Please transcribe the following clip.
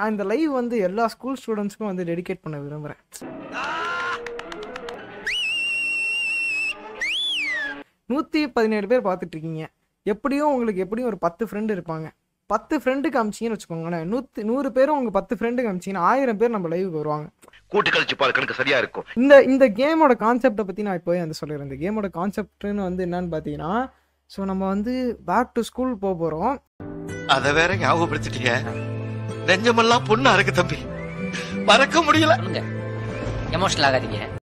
நான் இந்த லைவ் வந்து எல்லா ஸ்கூல் ஸ்டூடெண்ட்ஸ்க்கும் வந்து டெடிகேட் பண்ண விரும்புகிறேன் நூற்றி பதினேழு பேர் பார்த்துட்டு இருக்கீங்க எப்படியும் உங்களுக்கு எப்படியும் ஒரு பத்து ஃப்ரெண்டு இருப்பாங்க பத்து ஃப்ரெண்டுக்கு அமிச்சிங்கன்னு வச்சுக்கோங்களேன் நூற்றி நூறு பேரும் உங்கள் பத்து ஃப்ரெண்டுக்கு அமிச்சிங்கன்னா ஆயிரம் பேர் நம்ம லைவுக்கு வருவாங்க கூட்டு கழிச்சு பால் கணக்கு சரியா இருக்கும் இந்த இந்த கேமோட கான்செப்டை பற்றி நான் இப்போவே வந்து சொல்லிடுறேன் இந்த கேமோட கான்செப்ட்னு வந்து என்னன்னு பார்த்தீங்கன்னா ஸோ நம்ம வந்து பேக் டு ஸ்கூல் போக போகிறோம் அத வேற ஞாபகப்படுத்திட்டீங்க நெஞ்சமெல்லாம் பொண்ணா இருக்கு தம்பி மறக்க முடியல சொல்லுங்க எமோஷனல் ஆகாதீங்க